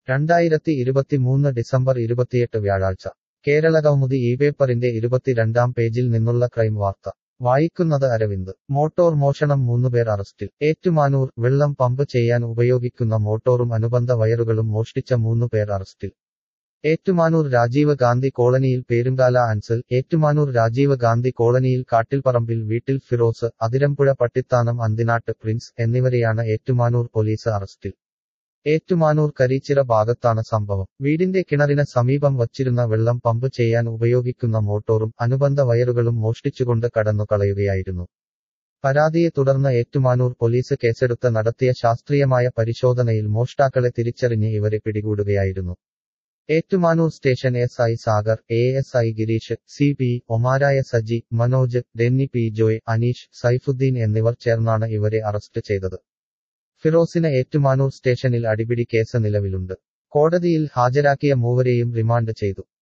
രണ്ടായിരത്തി ഇരുപത്തിമൂന്ന് ഡിസംബർ ഇരുപത്തിയെട്ട് വ്യാഴാഴ്ച കേരളകൗമുദി ഈ പേപ്പറിന്റെ ഇരുപത്തിരണ്ടാം പേജിൽ നിന്നുള്ള ക്രൈം വാർത്ത വായിക്കുന്നത് അരവിന്ദ് മോട്ടോർ മോഷണം മൂന്നുപേർ അറസ്റ്റിൽ ഏറ്റുമാനൂർ വെള്ളം പമ്പ് ചെയ്യാൻ ഉപയോഗിക്കുന്ന മോട്ടോറും അനുബന്ധ വയറുകളും മോഷ്ടിച്ച മൂന്നുപേർ അറസ്റ്റിൽ ഏറ്റുമാനൂർ രാജീവ് ഗാന്ധി കോളനിയിൽ പേരുങ്കാല അൻസൽ ഏറ്റുമാനൂർ രാജീവ് ഗാന്ധി കോളനിയിൽ കാട്ടിൽപ്പറമ്പിൽ വീട്ടിൽ ഫിറോസ് അതിരമ്പുഴ പട്ടിത്താനം അന്തിനാട്ട് പ്രിൻസ് എന്നിവരെയാണ് ഏറ്റുമാനൂർ പോലീസ് അറസ്റ്റിൽ ഏറ്റുമാനൂർ കരീച്ചിറ ഭാഗത്താണ് സംഭവം വീടിന്റെ കിണറിന് സമീപം വച്ചിരുന്ന വെള്ളം പമ്പ് ചെയ്യാൻ ഉപയോഗിക്കുന്ന മോട്ടോറും അനുബന്ധ വയറുകളും മോഷ്ടിച്ചുകൊണ്ട് കടന്നു കളയുകയായിരുന്നു പരാതിയെ തുടർന്ന് ഏറ്റുമാനൂർ പോലീസ് കേസെടുത്ത് നടത്തിയ ശാസ്ത്രീയമായ പരിശോധനയിൽ മോഷ്ടാക്കളെ തിരിച്ചറിഞ്ഞ് ഇവരെ പിടികൂടുകയായിരുന്നു Ettumanoor station S I Sagar A S I Girish C P ഒമാരായ സജി മനോജ് ഡെന്നി പി ജോയ് അനീഷ് സൈഫുദ്ദീൻ എന്നിവർ ചേർന്നാണ് ഇവരെ അറസ്റ്റ് ചെയ്തത് ഫിറോസിന് ഏറ്റുമാനൂർ സ്റ്റേഷനിൽ അടിപിടി കേസ് നിലവിലുണ്ട് കോടതിയിൽ ഹാജരാക്കിയ മൂവരെയും റിമാൻഡ് ചെയ്തു